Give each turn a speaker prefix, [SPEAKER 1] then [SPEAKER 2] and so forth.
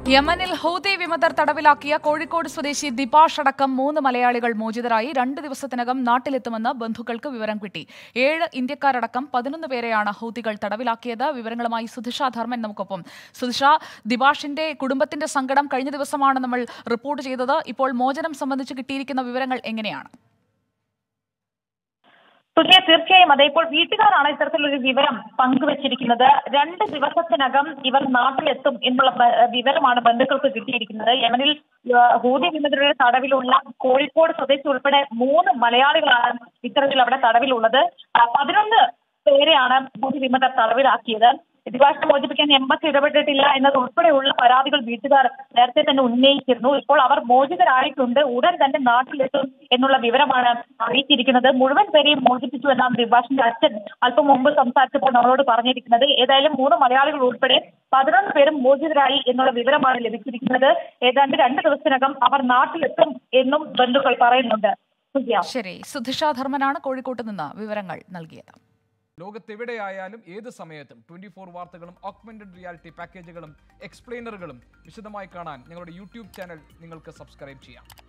[SPEAKER 1] യമനിൽ ഹൗതി വിമതർ തടവിലാക്കിയ കോഴിക്കോട് സ്വദേശി ദിപാഷ് അടക്കം മൂന്ന് മലയാളികൾ മോചിതരായി രണ്ട് ദിവസത്തിനകം നാട്ടിലെത്തുമെന്ന് ബന്ധുക്കൾക്ക് വിവരം കിട്ടി ഏഴ് ഇന്ത്യക്കാരടക്കം പതിനൊന്ന് പേരെയാണ് ഹൗതികൾ തടവിലാക്കിയത് വിവരങ്ങളുമായി സുധിഷ ധർമ്മൻ നമുക്കൊപ്പം സുധിഷ ദിപാഷിന്റെ കുടുംബത്തിന്റെ സങ്കടം കഴിഞ്ഞ ദിവസമാണ് നമ്മൾ റിപ്പോർട്ട് ചെയ്തത് ഇപ്പോൾ മോചനം സംബന്ധിച്ച് കിട്ടിയിരിക്കുന്ന വിവരങ്ങൾ എങ്ങനെയാണ്
[SPEAKER 2] തുല്യ തീർച്ചയായും അതെ ഇപ്പോൾ വീട്ടുകാരാണ് ഇത്തരത്തിലൊരു വിവരം പങ്കുവച്ചിരിക്കുന്നത് രണ്ട് ദിവസത്തിനകം ഇവർ നാട്ടിലെത്തും എന്നുള്ള ബ- വിവരമാണ് ബന്ധുക്കൾക്ക് കിട്ടിയിരിക്കുന്നത് യമനിൽ ആ, ഹൂതി വിമതരുടെ തടവിലുള്ള കോഴിക്കോട് സ്വദേശി ഉൾപ്പെടെ മൂന്ന് മലയാളികളാണ് ഇത്തരത്തിൽ അവിടെ തടവിലുള്ളത് ആ, പതിനൊന്ന് പേരെയാണ് ഹൂതി വിമതർ തടവിലാക്കിയത് ഇതിഭാഷ മോചിപ്പിക്കാൻ എംബസി ഇടപെട്ടിട്ടില്ല എന്നത് ഉൾപ്പെടെയുള്ള പരാതികൾ വീട്ടുകാർ നേരത്തെ തന്നെ ഉന്നയിച്ചിരുന്നു ഇപ്പോൾ അവർ മോചിതരായിട്ടുണ്ട് ഉടൻ തന്നെ നാട്ടിലെത്തും എന്നുള്ള വിവരമാണ് അറിയിച്ചിരിക്കുന്നത് മുഴുവൻ പേരെയും മോചിപ്പിച്ചു എന്നാണ് ദിബാഷിന്റെ അച്ഛൻ അല്പം മുമ്പ് സംസാരിച്ചപ്പോൾ നമ്മളോട് പറഞ്ഞിരിക്കുന്നത് ഏതായാലും മൂന്ന് മലയാളികൾ ഉൾപ്പെടെ പതിനൊന്ന് പേരും മോചിതരായി എന്നുള്ള വിവരമാണ് ലഭിച്ചിരിക്കുന്നത് ഏതാണ്ട് രണ്ട് ദിവസത്തിനകം അവർ നാട്ടിലെത്തും എന്നും ബന്ധുക്കൾ പറയുന്നുണ്ട് സുജിയ
[SPEAKER 1] ശരി സുധിഷ ധർമ്മനാണ് കോഴിക്കോട്ട് നിന്ന് വിവരങ്ങൾ നൽകിയത്
[SPEAKER 3] ലോകത്തെവിടെയായാലും ഏത് സമയത്തും ട്വന്റി ഫോർ വാർത്തകളും ഓഗ്മെന്റഡ് റിയാലിറ്റി പാക്കേജുകളും എക്സ്പ്ലെയിനറുകളും വിശദമായി കാണാൻ ഞങ്ങളുടെ യൂട്യൂബ് ചാനൽ നിങ്ങൾക്ക് സബ്സ്ക്രൈബ് ചെയ്യാം